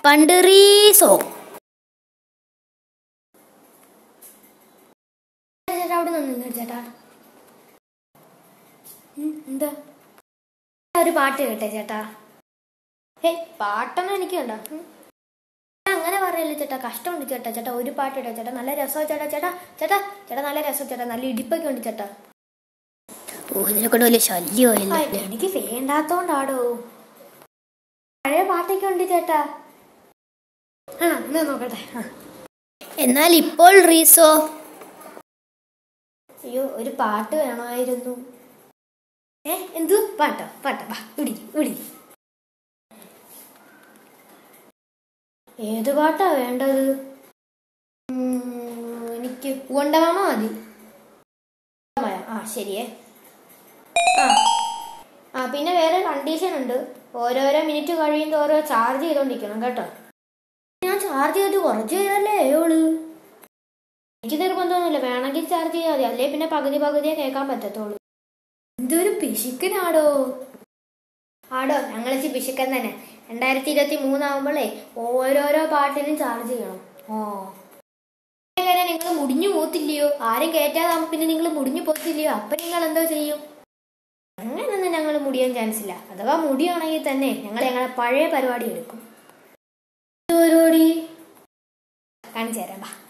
പണ്ട് റീസോ ചേട്ടാ അവിടെ നിന്ന് ചേട്ടാ ഉം, എന്താ ഒരു പാട്ട് കേട്ടെ ചേട്ടാ ഹേയ് പാട്ടൊന്നും എനിക്ക് വേണ്ട ഉം. അങ്ങനെ പറയല്ലേ ചേട്ടാ കഷ്ടമുണ്ട് ചേട്ടാ ചേട്ടാ ഒരു പാട്ട് ഇടാ ചേട്ടാ നല്ല രസമാണ് ചേട്ടാ ചേട്ടാ ചേട്ടാ ചേട്ടാ നല്ല രസം ചേട്ടാ നല്ല ഇടിപ്പൊക്കെ ഉണ്ട് ചേട്ടാ ഓ ഇതിനെ കൊണ്ട് വലിയ ശല്യമായില്ല എനിക്ക് വേണ്ടാത്തോണ്ടാടോ പഴയ പാട്ടൊക്കെ ഉണ്ട് ചേട്ടാ ആണോ എന്നാ നോക്കട്ടെ ആ. എന്നാൽ ഇപ്പോൾ റീസോ അയ്യോ ഒരു പാട്ട് വേണമായിരുന്നു ഏ എന്തു പാട്ടോ പാട്ടോ വാ ഇടി ഇടി ഏത് പാട്ടാ വേണ്ടത് ഉം, എനിക്ക് പൂവണ്ടമാമ മതി മഴ. ആ ശരിയേ ആ ആ പിന്നെ വേറെ കണ്ടീഷൻ ഉണ്ട് ഓരോരോ മിനിറ്റ് കഴിയും തോറും ചാർജ് ചെയ്തോണ്ടിരിക്കണം കേട്ടോ ഞാൻ ചാർജ് ചെയ്തിട്ട് കുറച്ച് ചെയ്തല്ലേ അയോള് എനിക്ക് നിർബന്ധമൊന്നുമില്ല വേണമെങ്കിൽ ചാർജ് ചെയ്യാൻ മതി അല്ലേ പിന്നെ പകുതി പകുതിയെ കേൾക്കാൻ പറ്റത്തുള്ളൂ എന്തൊരു പിശുക്കനാടോ ആടോ ഞങ്ങൾ ഇച്ചി പിശുക്കൻ തന്നെ രണ്ടായിരത്തി ഇരുപത്തി മൂന്നാവുമ്പോഴേ ഓരോരോ പാട്ടിനും ചാർജ് ചെയ്യണം ഓ കാര്യം നിങ്ങൾ മുടിഞ്ഞു പോത്തില്ലയോ ആരും കയറ്റാതാകുമ്പോ പിന്നെ നിങ്ങൾ മുടിഞ്ഞു പോത്തില്ലയോ അപ്പൊ നിങ്ങൾ എന്തോ ചെയ്യും അങ്ങനൊന്നും ഞങ്ങൾ മുടിയാൻ ചാൻസ് ഇല്ല അഥവാ മുടിയാണെങ്കിൽ തന്നെ ഞങ്ങൾ ഞങ്ങളെ പഴയ പരിപാടി എടുക്കും പരിപാടി കാണിച്ചു തരാം വാ